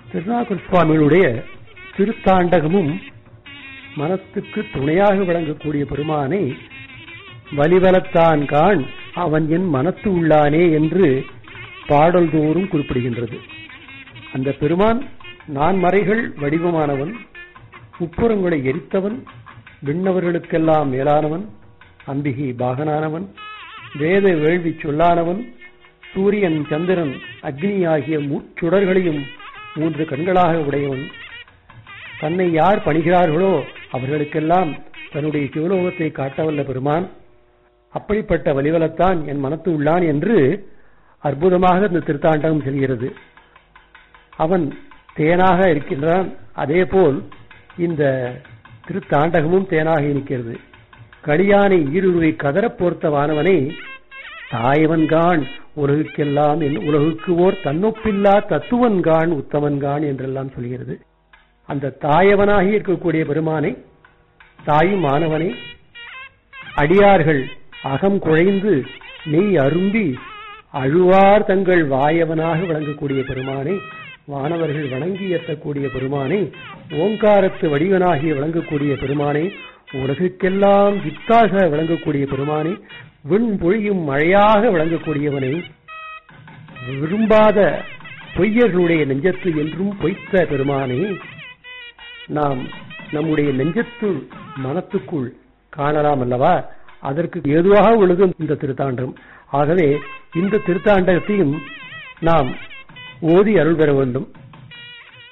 திருநாகூர் சுவாமிகளுடைய திருத்தாண்டகமும் மனத்துக்கு துணையாக விளங்கக்கூடிய பெருமானை வலிவலத்தான் காண் அவன் என் மனத்து உள்ளானே என்று பாடல் தோறும் குறிப்பிடுகின்றது அந்த பெருமான் நான்மறைகள் வடிவமானவன் முப்புறங்களை எரித்தவன் விண்ணவர்களுக்கெல்லாம் மேலானவன் அம்பிகை பாகனானவன் வேத வேள்வி சொல்லானவன் சூரியன் சந்திரன் அக்னி ஆகிய முச்சுடர்களையும் மூன்று கண்களாக உடையவன் தன்னை யார் பணிகிறார்களோ அவர்களுக்கெல்லாம் தன்னுடைய சிவலோகத்தை காட்டவல்ல பெருமான் அப்படிப்பட்ட வலிவலத்தான் என் மனத்து உள்ளான் என்று அற்புதமாக இந்த திருத்தாண்டகம் செல்கிறது அவன் தேனாக இருக்கின்றான் அதேபோல் இந்த திருத்தாண்டகமும் தேனாக இருக்கிறது களியானை ஈருருவை கதறப் போர்த்த வானவனை தாயவன்கான் உலகுக்கெல்லாம் என் உலகுக்கு ஓர் தன்னொப்பில்லா தத்துவன்கான் உத்தமன்கான் என்றெல்லாம் சொல்கிறது அந்த தாயவனாகி இருக்கக்கூடிய பெருமானை தாயும் மாணவனை அடியார்கள் அகம் குழைந்து நெய் அரும்பி அழுவார் தங்கள் வாயவனாக விளங்கக்கூடிய பெருமானை வானவர்கள் வணங்கி ஏற்றக்கூடிய பெருமானை ஓங்காரத்து வடிவனாகி விளங்கக்கூடிய பெருமானை உலகுக்கெல்லாம் வித்தாக விளங்கக்கூடிய பெருமானை விண் பொழியும் மழையாக விளங்கக்கூடியவனை விரும்பாத பொய்யர்களுடைய நெஞ்சத்து என்றும் பொய்த்த பெருமானை நாம் நம்முடைய நெஞ்சத்து மனத்துக்குள் காணலாம் அல்லவா அதற்கு ஏதுவாக ஒழுகும் இந்த திருத்தாண்டம் ஆகவே இந்த திருத்தாண்டகத்தையும் நாம் ஓதி அருள் பெற வேண்டும்